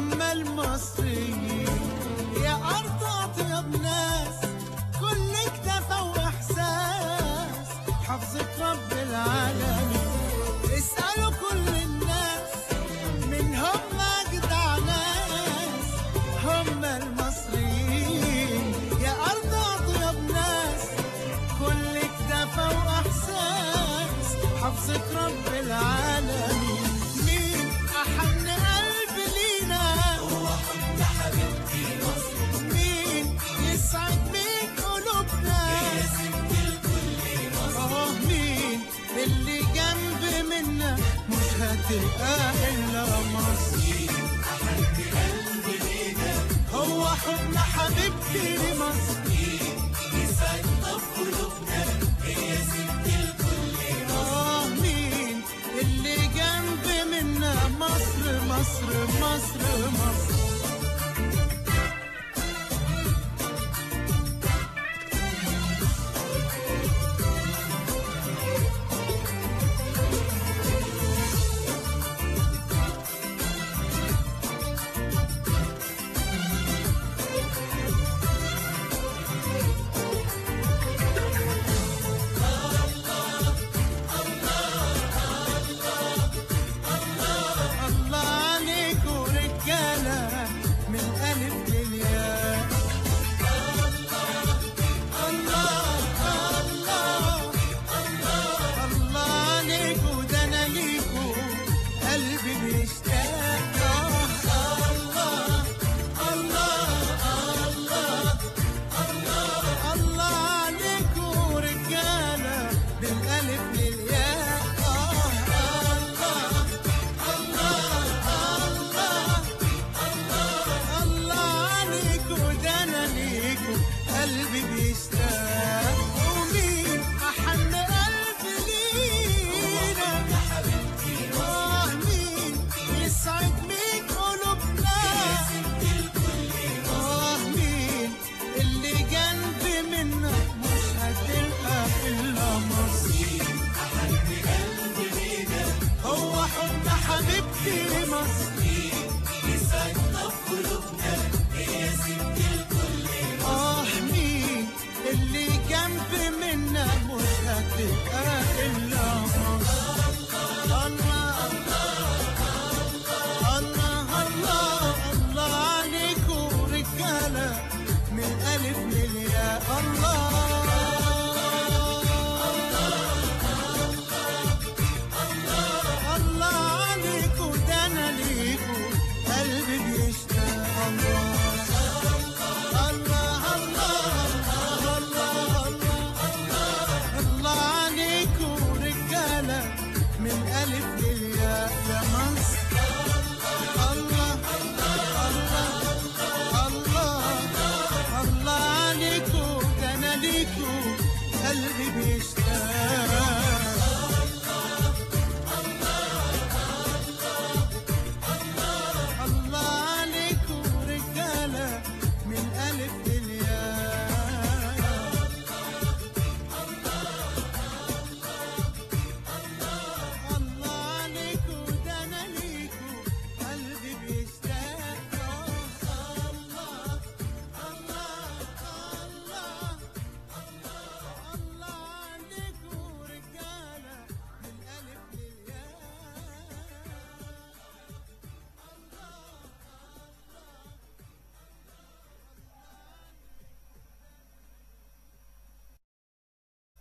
هم المصريين يا أرض أطيب ناس كل اكتفى وإحساس حفظة رب العالمين اسألوا كل الناس من هم أجدع ناس هم المصريين يا أرض أطيب ناس كل اكتفى وإحساس حفظة رب العالمين مين أحن قلب لينا هو حب حبيبتي مصر مين يسعد مين قلوبنا يا ست الكل مصر مين اللي جنب منا مش هتبقى إلا مصر هو حب حبيبتي لمصر آه مين اللي جنب منا مصر مصر مصر مصر الله عليكم رجالة من ألف للياء الله الله الله عليكم ده أنا ليكم قلبي بيشتاق الله الله الله الله عليكم رجالة من ألف للياء الله عليكم ده انا ليكم قلبي بيشتاق ومين احن قلب لينا يا حبيبتي اه مين يسعد مين قلوبنا يا ست الكل اه مين اللي جنب منا مش هتلقى الا مصر هو حب حبيبتي مصر آه مين اللي جنب منا مش هتبقى إلا مصر الله الله الله الله عليكم رجالة من ألف للياء الله الله عليكم ده أنا ليكم قلبي